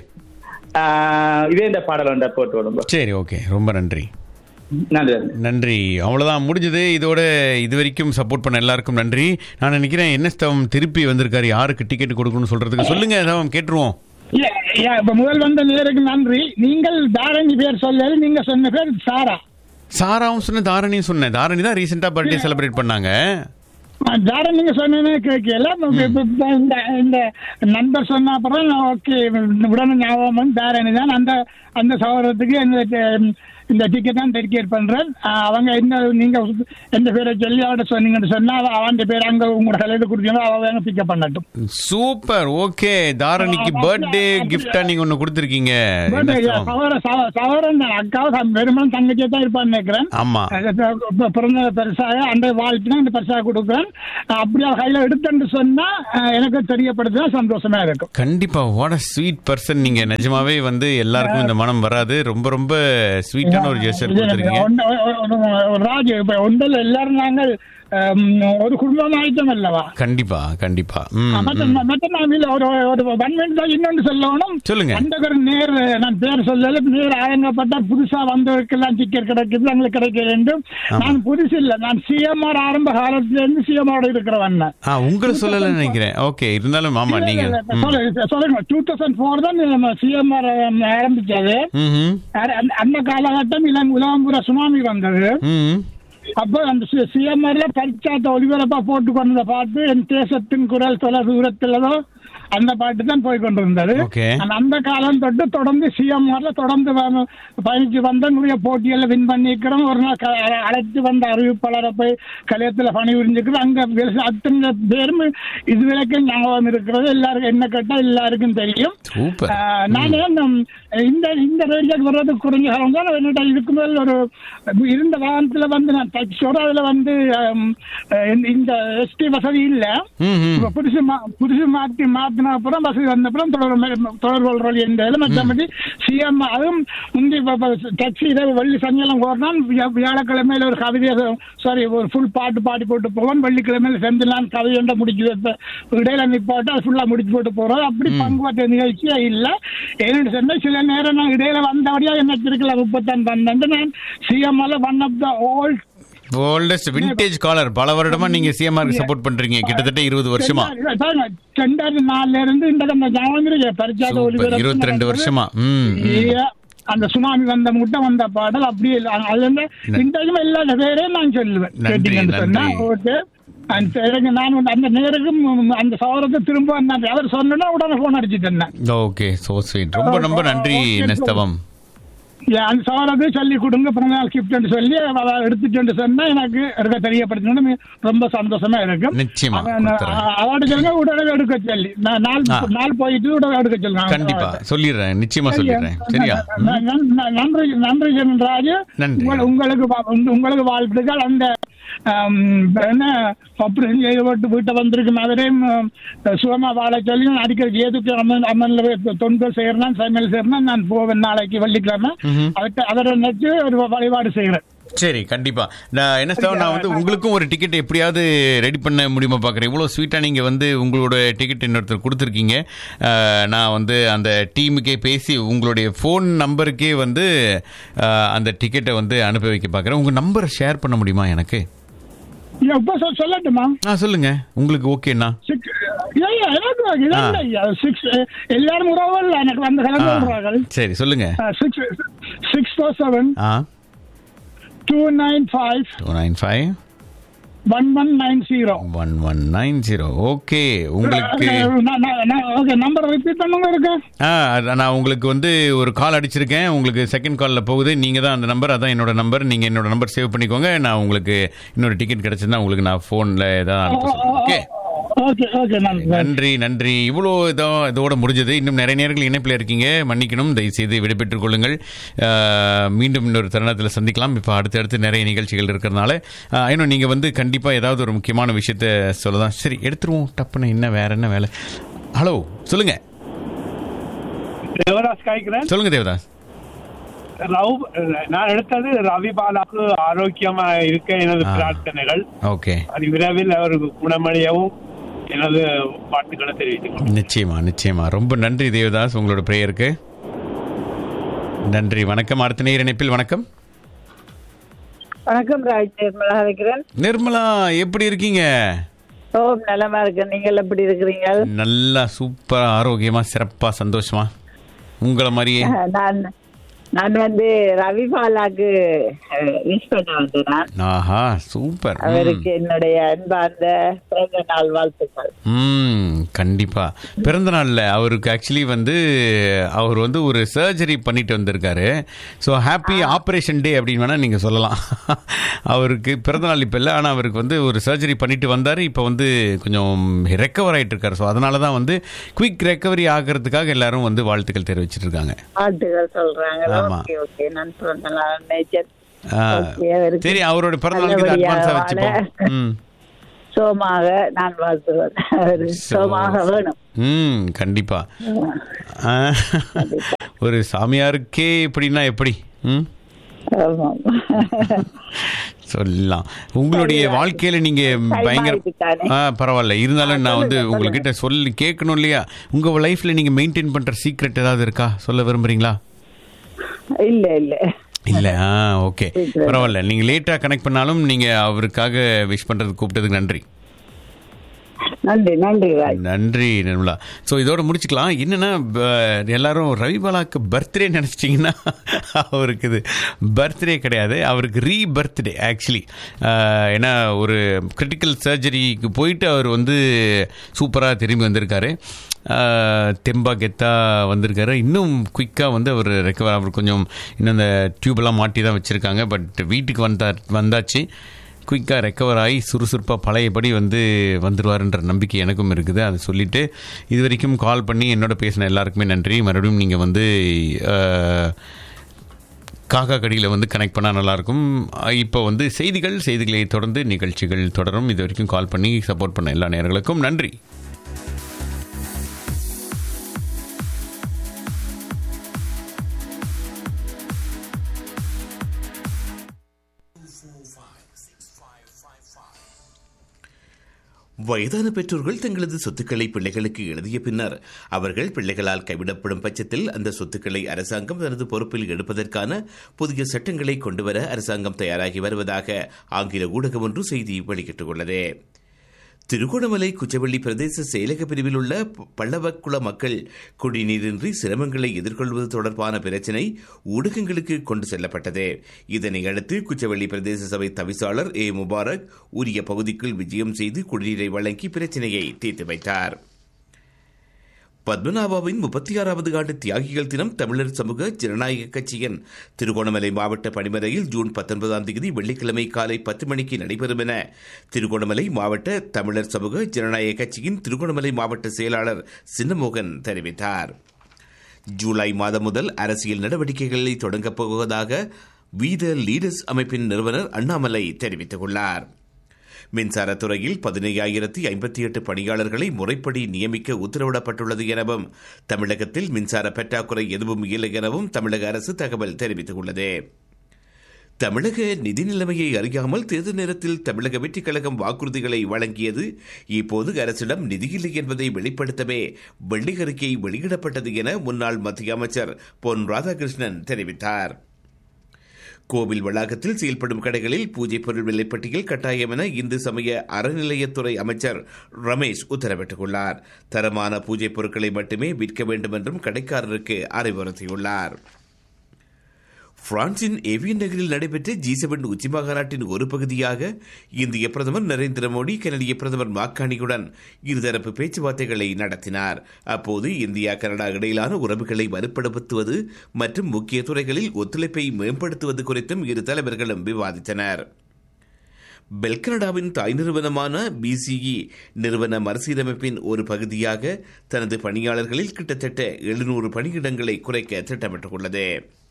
ஆஹ், இதே இந்த பாடல் ஒன்றை போட்டு விடுங்க சரி ஓகே ரொம்ப நன்றி நன்றி நன்றி நன்றி அவ்வளோதான் முடிஞ்சது இதோட இது வரைக்கும் சப்போர்ட் பண்ண எல்லாருக்கும் நன்றி நான் நினைக்கிறேன் என்ன ஸ்தவம் திருப்பி வந்திருக்காரு யாருக்கு டிக்கெட் கொடுக்கணும்னு சொல்றதுக்கு சொல்லுங்க ஸ்தவம் கேட்டுருவோம் இல்ல, ஐயா, இப்ப முதல் வந்த நேருக்கு நன்றி நீங்கள் தாரணி பேர் சொல்லல நீங்க சொன்ன பேர் சாரா சாராவும் சொன்ன தாரணியும் சொன்னேன் தாரணி தான் ரீசெண்டாக பர்த்டே செலிப்ரேட் பண்ணாங்க ஆ, தாரணி நீங்க சொன்னேன்னு கேட்கல இப்ப- இப்ப- இப்ப இந்த இந்த நண்பர் சொன்ன அப்புறம் ஓகே உடனே ஞாபகம் வந்து தாரணி தான் அந்த அந்த சகோதரத்துக்கு இந்த இந்த டிக்கெட் தான் டெடிகேட் பண்றேன் ஆ, அவங்க என்ன நீங்க எந்த பேரை சொல்லி அவட சொன்னீங்கன்னு சொன்னா அவ- அவன் பேர் அங்க உங்களோட கலையில கொடுத்தீங்கன்னா அவங்க பிக்கப் பண்ணட்டும் சூப்பர் ஓகே தாரணிக்கு பர்த்டே கிஃப்டா நீங்க ஒன்னு கொடுத்துருக்கீங்க என்ன ஸ்தவம்? சகோதர சகோதரன் தான் அக்காவை வெறுமனும் தங்கச்சியை தான் இருப்பான்னு நினைக்கிறேன் ஆமா இப்ப பிறந்த பெருசாக அந்த வாழ்த்துனா இந்த பெருசாக கொடுக்குறேன் அப்படி அவ கையில எடுத்துன்னு சொன்னா அஹ், எனக்கு தெரியப்படுத்துனா சந்தோஷமா இருக்கும் கண்டிப்பா வாட் ஸ்வீட் பர்சன் நீங்க நிஜமாவே வந்து எல்லாருக்கும் இந்த மனம் வராது ரொம்ப ரொம்ப ஸ்வீட்டான ஒரு ஜெஸ்டர் இது கொடுத்துருக்கீங்க ஒன்று- ஒரு- ஒரு- ஒரு ராஜ் இப்ப ஒன்றில் எல்லாரும் நாங்கள் அஹ், ஒரு குடும்பம் ஆயிட்டோம் அல்லவா கண்டிப்பா கண்டிப்பா ம், மற்ற ம். மற்ற நான் இல்ல ஒரு ஒரு ஒன் மினிட் தான் இன்னொன்று சொல்லணும் சொல்லுங்க. அந்த ஒரு நேர் நான் பேர் சொல்லல நேர் ஆரங்கப்பட்ட புதுசா வந்தவருக்கெல்லாம் டிக்கெட் கிடைக்குது எங்களுக்கு கிடைக்க வேண்டும் நான் புதுசு இல்ல நான் சிஎம்ஆர் ஆரம்ப காலத்துல இருந்து சிஎம்ஆர் இருக்கிறவன் ஆ உங்களை சொல்லல நினைக்கிறேன் ஓகே இருந்தாலும் ஆமா நீங்க ம். சொல்லுங்க சொல்லுங்க டூ தௌசண்ட் ஃபோர் தான் நம்ம சிஎம்ஆர் ஆரம்பிச்சது ம்ஹும். அ- அந்த- அந்த காலகட்டம் இளம் உலகம்புற சுனாமி வந்தது ம் அப்போ அந்த சிஎம்ஆர்ல பரிச்சாத்த ஒளிபரப்பா போட்டு கொண்டதை பார்த்து என் தேசத்தின் குரல் தொலை தூரத்திலதோ அந்த பாட்டு தான் போய் கொண்டிருந்தது Okay. ஆனா அந்த காலம் தொட்டு தொடர்ந்து சிஎம்ஆர்ல தொடர்ந்து வ- பயணிச்சு வந்த நிறைய போட்டியெல்லாம் வின் பண்ணிக்கிறோம் ஒரு நாள் க- அழ- அழைத்து வந்த அறிவிப்பாளரை போய் கலையத்துல பணி புரிஞ்சுக்கிறோம் அங்க வேலை- அத்தனை பேரும் இது வரைக்கும் ஞாபகம் இருக்கிறது எல்லாருக்கும் என்ன கேட்டா எல்லாருக்கும் தெரியும் சூப்பர் ஆஹ் நான் ஏன் இந்த இந்த ரேடியோக்கு வர்றது குறைஞ்ச காலம் தான் என்னோட இதுக்கு மேல் ஒரு இருந்த வாகனத்துல வந்து நான் டாக்ஸியோட அதுல வந்து ஆம், இந்த- இந்த எஸ்டி வசதி இல்ல ம் ம் இப்ப புதுசு மா- புதுசு மாத்தி மாத்தின அப்புறம் வசதி வந்த அப்புறம் தொடர் தொடர் கொள்றது என்ற மற்றபடி சிஎம் அதுவும் முந்தி டாக்ஸி வெள்ளி சஞ்சலம் கோரினான் வியா- வியாழக்கிழமையில ஒரு கவிதை சாரி ஒரு ஃபுல் பாட்டு பாடி போட்டு போவான் வெள்ளிக்கிழமையில சேர்ந்து நான் கவிதை முடிச்சு வைப்பேன் இடையில நிப்பாட்டு அது ஃபுல்லா முடிச்சு போட்டு போறோம் அப்படி பங்கு பற்ற நிகழ்ச்சியே இல்ல ஏன்னு சொன்னா சில நேரம் நான் இடையில வந்தபடியா என்ன இருக்கல முப்பத்தான் பன்னெண்டு நான் CM one of the old oldest vintage caller பல வருடமா நீங்க சிஎம்ஆருக்கு சப்போர்ட் பண்றீங்க கிட்டத்தட்ட இருபது வருஷமா ரெண்டாயிரத்தி நாலுல இருந்து இந்த அந்த ஞாபகம் இருக்கு பரிச்சாத சூப்பர் இருபத்தி ரெண்டு வருஷமா ம் ம். ஐயா, அந்த சுனாமி வந்த முட்டை வந்த பாடல் அப்படியே இல்ல அதுல இருந்து இன்றைக்கும் இல்லாத பேரே நான் சொல்லுவேன் நன்றி, கேட்டீங்கன்னு சொன்னா நன்றி. ஓகே அந்த எனக்கு நான் வந்து அந்த நேருக்கும் அந்த சவரத்தை திரும்ப வந்தாங்க அவர் சொன்னா உடனே போன் அடிச்சுட்டேன் நான். ஓகே சோ ஸ்வீட் ரொம்ப ரொம்ப நன்றி ஓகே, நெஸ்தவம் ஏன் அந்த சவரத்தை சொல்லி கொடுங்க பிறந்தநாள் கிஃப்ட்னு சொல்லி அவ எடுத்துட்டு சொன்னா எனக்கு இருக்க தெரியப்படுத்தணும்னு ரொம்ப சந்தோஷமா இருக்கும் நிச்சயமா அவன் கொடுத்துறேன். அவர்கிட்ட சொல்லுங்க உடனே எடுக்க சொல்லி நான் நாள் ஆ. நாள் போயிட்டு உடனே எடுக்க சொல்லுங்க கண்டிப்பா சொல்லிடுறேன் நிச்சயமா சொல்லிடுறேன் சரியா ந- ந- ந- நன்றி நன்றி ஜென்ராஜ் நன்றி. உங்கள்- உங்களுக்கு வா- உங்க- உங்களுக்கு வாழ்த்துக்கள் அந்த ஆம், என்ன ஆபரேஷன் செய்யப்பட்டு வீட்டை வந்திருக்கும் அவரையும் ஆம், சுகமா வாழ சொல்லி நான் அடிக்கடி ஏதுக்கு அம்மன் அம்மன்ல போய் தொண்டுகள் செய்யறேன் சமையல் செய்யறேன் நான் போவேன் நாளைக்கு வெள்ளிக்கிழமை அவர்கிட்ட அவரை நினைச்சு ஒரு வழிபாடு செய்யறேன் சரி கண்டிப்பா நான் என்ன சொல்ல நான் வந்து உங்களுக்கும் ஒரு டிக்கெட் எப்படியாவது ரெடி பண்ண முடியுமா பார்க்குறேன் இவ்வளோ ஸ்வீட்டாக நீங்கள் வந்து உங்களோட டிக்கெட் இன்னொருத்தர் கொடுத்துருக்கீங்க அஹ், நான் வந்து அந்த டீமுக்கே பேசி உங்களுடைய ஃபோன் நம்பருக்கே வந்து அஹ், அந்த டிக்கெட்டை வந்து அனுப்பி வைக்க பார்க்குறேன் உங்கள் நம்பர் ஷேர் பண்ண முடியுமா எனக்கு ஐயா, இப்ப சொ- சொல்லட்டுமா ஆ சொல்லுங்க உங்களுக்கு ஓகேண்ணா சிக்ஸ் ஐயா, எனக்கு இதான் ஐயா, சிக்ஸ் எல்லாரும் உறவுகள் எனக்கு வந்து ஆ கலந்து கொள்றார்கள் சரி சொல்லுங்க six six four seven ah two nine five two nine five one one nine zero one one nine zero okay உங்களுக்கு ஓகே நம்பர் ரிப்பீட் பண்ணுங்க இருக்கு ஆ அது நான் உங்களுக்கு வந்து ஒரு கால் அடிச்சிருக்கேன் உங்களுக்கு செகண்ட் காலில் போகுது நீங்கள் தான் அந்த நம்பர் அதான் என்னோட நம்பர் நீங்கள் என்னோட நம்பர் சேவ் பண்ணிக்கோங்க நான் உங்களுக்கு இன்னொரு டிக்கெட் கிடச்சிருந்தா உங்களுக்கு நான் ஃபோனில் ஏதாவது அனுப்ப சொல்றேன். ஓகே ஓகே ஓகே நன்றி நன்றி நன்றி இவ்வளோ இதோ இதோட முடிஞ்சது இன்னும் நிறைய நேரங்கள் இணைப்பில் இருக்கீங்க மன்னிக்கணும் தயவுசெய்து விடைபெற்றுக் கொள்ளுங்கள் ஆஹ், மீண்டும் இன்னொரு தருணத்தில் சந்திக்கலாம் இப்போ அடுத்தடுத்து நிறைய நிகழ்ச்சிகள் இருக்கிறதுனால ஆஹ், இன்னும் நீங்கள் வந்து கண்டிப்பாக ஏதாவது ஒரு முக்கியமான விஷயத்த சொல்லலாம் சரி எடுத்துருவோம் டப்புன்னு என்ன வேற என்ன வேலை ஹலோ சொல்லுங்க தேவராஜ் காய்க்கிறேன் சொல்லுங்க தேவதாஸ் ரவு நான் எடுத்தது ரவி பாலாக்கு ஆரோக்கியமா இருக்க எனது ஆ. பிரார்த்தனைகள் ஓகே அது விரைவில் அவருக்கு குணமடையவும் எனது வாழ்த்துக்களை தெரிவித்துக் நிச்சயமா நிச்சயமா ரொம்ப நன்றி தேவதாஸ் உங்களோட பிரேயருக்கு நன்றி வணக்கம் அடுத்த நேர் இணைப்பில் வணக்கம் வணக்கம் ராஜ் நிர்மலா இருக்கிறேன் நிர்மலா எப்படி இருக்கீங்க ஓ நலமா இருக்கேன் நீங்கள் எப்படி இருக்கிறீங்க நல்லா சூப்பரா ஆரோக்கியமா சிறப்பா சந்தோஷமா உங்களை மாதிரியே நான் நான் வந்து ரவி பாலாக்கு விஷ் பண்ண வந்தேன் நான் ஆஹா சூப்பர் ம். அவருக்கு என்னுடைய அன்பார்ந்த பிறந்த நாள் வாழ்த்துக்கள் ம் கண்டிப்பா பிறந்த நாள்ல அவருக்கு ஆக்சுவலி வந்து அவர் வந்து ஒரு சர்ஜரி பண்ணிட்டு வந்திருக்காரு ஸோ ஹாப்பி ஆப்ரேஷன் டே அப்படின்னு வேணா நீங்க சொல்லலாம் அவருக்கு பிறந்த நாள் இப்போ இல்லை ஆனால் அவருக்கு வந்து ஒரு சர்ஜரி பண்ணிட்டு வந்தார் இப்போ வந்து கொஞ்சம் ரெக்கவர் ஆயிட்டு இருக்காரு ஸோ அதனால தான் வந்து குயிக் ரெக்கவரி ஆகிறதுக்காக எல்லாரும் வந்து வாழ்த்துக்கள் தெரிவிச்சிட்டு இருக்காங்க வாழ்த்துக்கள் சொல்றாங்க ஆமா. ஓகே ஓகே நான் பிறந்த நாள் நேச்சர் ஆ, Okay, அவருக்கு சரி அவரோட பிறந்த நாளுக்கு நல்லபடியா அட்வான்ஸாக வாழ. வச்சுப்போம் ம் சோமாக நான் வாழ்த்துவேன் அவரு சோமாக வேணும் ம் கண்டிப்பா ஆ, ஒரு சாமியாருக்கே எப்படின்னா எப்படி ம் ஆமாம் சொல்லலாம் உங்களுடைய வாழ்க்கையில நீங்க பயங்கர மாறிட்டுத்தானே. ஆ பரவாயில்ல இருந்தாலும் நான் வந்து சொல்லுங்க, உங்ககிட்ட சொல்லி கேட்கணும் இல்லையா உங்க லைஃப்ல நீங்க மெயின்டைன் பண்ற சீக்ரெட் ஏதாவது இருக்கா சொல்ல விரும்புறீங்களா இல்ல இல்ல இல்ல ஆ ஓகே Secret. பரவாயில்ல நீங்க லேட்டா கனெக்ட் பண்ணாலும் நீங்க அவருக்காக விஷ் பண்றதுக்கு கூப்பிட்டதுக்கு நன்றி நன்றி நன்றி ராஜ் நன்றி நிர்மலா ஸோ இதோட முடிச்சுக்கலாம் என்னென்னா எல்லாரும் ரவிபாலாக்கு பர்த்டே நினச்சிட்டிங்கன்னா அவருக்கு இது பர்த்டே கிடையாது அவருக்கு ரீ பர்த்டே ஆக்சுவலி ஏன்னா ஒரு கிரிட்டிக்கல் சர்ஜரிக்கு போயிட்டு அவர் வந்து சூப்பராக திரும்பி வந்திருக்காரு ஆஹ், தெம்பா கெத்தா வந்திருக்காரு இன்னும் குயிக்காக வந்து அவர் ரெக்கவர் அவர் கொஞ்சம் இன்னும் அந்த டியூப்லாம் மாட்டி தான் வச்சுருக்காங்க பட் வீட்டுக்கு வந்தா வந்தாச்சு குயிக்காக ரெக்கவர் ஆகி சுறுசுறுப்பாக பழையபடி வந்து வந்துடுவாருன்ற நம்பிக்கை எனக்கும் இருக்குது அதை சொல்லிவிட்டு இது வரைக்கும் கால் பண்ணி என்னோட பேசின எல்லாருக்குமே நன்றி மறுபடியும் நீங்கள் வந்து அஹ், காக்கா கடியில் வந்து கனெக்ட் பண்ணால் நல்லாயிருக்கும் இப்போ வந்து செய்திகள் செய்திகளை தொடர்ந்து நிகழ்ச்சிகள் தொடரும் இது வரைக்கும் கால் பண்ணி சப்போர்ட் பண்ண எல்லா நேயர்களுக்கும் நன்றி வயதான பெற்றோர்கள் தங்களது சொத்துக்களை பிள்ளைகளுக்கு எழுதிய பின்னர் அவர்கள் பிள்ளைகளால் கைவிடப்படும் பட்சத்தில் அந்த சொத்துக்களை அரசாங்கம் தனது பொறுப்பில் எடுப்பதற்கான புதிய சட்டங்களை கொண்டுவர அரசாங்கம் தயாராகி வருவதாக ஆங்கில ஊடகம் ஒன்று செய்தி வெளியிட்டுள்ளது திருகோணமலை குச்சவெள்ளி பிரதேச செயலக பிரிவில் உள்ள பள்ளவக்குள மக்கள் குடிநீரின்றி சிரமங்களை எதிர்கொள்வது தொடர்பான பிரச்சினை ஊடகங்களுக்கு கொண்டு செல்லப்பட்டது இதனை அடுத்து குச்சவெள்ளி பிரதேச சபை தவிசாளர் ஏ முபாரக் உரிய பகுதிக்குள் விஜயம் செய்து குடிநீரை வழங்கி பிரச்சினையை தீர்த்து வைத்தார் பத்மநாபாவின் முப்பத்தி ஆறாவது ஆண்டு தியாகிகள் தினம் தமிழர் சமூக ஜனநாயக கட்சியின் திருகோணமலை மாவட்ட பணிமனையில் ஜூன் பத்தொன்பதாம் தேதி வெள்ளிக்கிழமை காலை பத்து மணிக்கு நடைபெறும் என திருகோணமலை மாவட்ட தமிழர் சமூக ஜனநாயக கட்சியின் திருகோணமலை மாவட்ட செயலாளர் சின்னமோகன் தெரிவித்தார் ஜூலை மாதம் முதல் அரசியல் நடவடிக்கைகளை தொடங்கப் போவதாக வீத லீடர்ஸ் அமைப்பின் நிறுவனர் அண்ணாமலை தெரிவித்துள்ளார் மின்சாரத்துறையில் பதினையாயிரத்தி ஐம்பத்தி எட்டு பணியாளர்களை முறைப்படி நியமிக்க உத்தரவிடப்பட்டுள்ளது எனவும் தமிழகத்தில் மின்சார பற்றாக்குறை எதுவும் இல்லை எனவும் தமிழக அரசு தகவல் தெரிவித்துள்ளது தமிழக நிதி நிலைமையை அறியாமல் தேர்தல் நேரத்தில் தமிழக வெற்றிக் கழகம் வாக்குறுதிகளை வழங்கியது இப்போது அரசிடம் நிதியில்லை என்பதை வெளிப்படுத்தவே வெள்ளி அறிக்கை வெளியிடப்பட்டது என முன்னாள் மத்திய அமைச்சர் பொன் ராதாகிருஷ்ணன் தெரிவித்தார் கோவில் வளாகத்தில் செயல்படும் கடைகளில் பூஜை பொருள் விலைப்பட்டியல் கட்டாயம் என இந்து சமய அறநிலையத்துறை அமைச்சர் ரமேஷ் உத்தரவிட்டுள்ளார் தரமான பூஜை பொருட்களை மட்டுமே விற்க வேண்டும் என்றும் கடைக்காரருக்கு அறிவுறுத்தியுள்ளார் பிரான்சின் ஏவியன் நகரில் நடைபெற்ற ஜி செவன் உச்சி மாநாட்டின் ஒரு பகுதியாக இந்திய பிரதமர் நரேந்திர மோடி கனடிய பிரதமர் மாக்கானியுடன் இருதரப்பு பேச்சுவார்த்தைகளை நடத்தினார் அப்போது இந்தியா கனடா இடையிலான உறவுகளை வலுப்படுத்துவது மற்றும் முக்கிய துறைகளில் ஒத்துழைப்பை மேம்படுத்துவது குறித்தும் இரு தலைவர்களும் விவாதித்தனர் பெல்கனடாவின் தாய் நிறுவனமான பிசிஇ நிறுவன மறுசீரமைப்பின் ஒரு பகுதியாக தனது பணியாளர்களில் கிட்டத்தட்ட எழுநூறு பணியிடங்களை குறைக்க திட்டமிட்டுள்ளது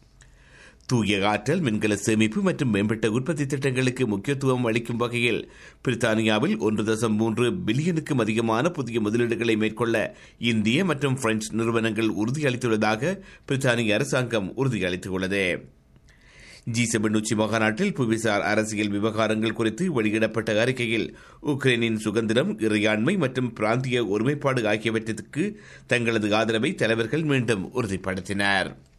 தூய ஆற்றல் மின்கல சேமிப்பு மற்றும் மேம்பட்ட உற்பத்தி திட்டங்களுக்கு முக்கியத்துவம் அளிக்கும் வகையில் பிரித்தானியாவில் ஒன்று தசம் மூன்று பில்லியனுக்கும் அதிகமான புதிய முதலீடுகளை மேற்கொள்ள இந்திய மற்றும் பிரெஞ்சு நிறுவனங்கள் உறுதியளித்துள்ளதாக பிரித்தானிய அரசாங்கம் உறுதியளித்துள்ளது ஜி செவன் உச்சி மாநாட்டில் புவிசார் அரசியல் விவகாரங்கள் குறித்து வெளியிடப்பட்ட அறிக்கையில் உக்ரைனின் சுதந்திரம் இறையாண்மை மற்றும் பிராந்திய ஒருமைப்பாடு ஆகியவற்றிற்கு தங்களது ஆதரவை தலைவர்கள் மீண்டும் உறுதிப்படுத்தினர்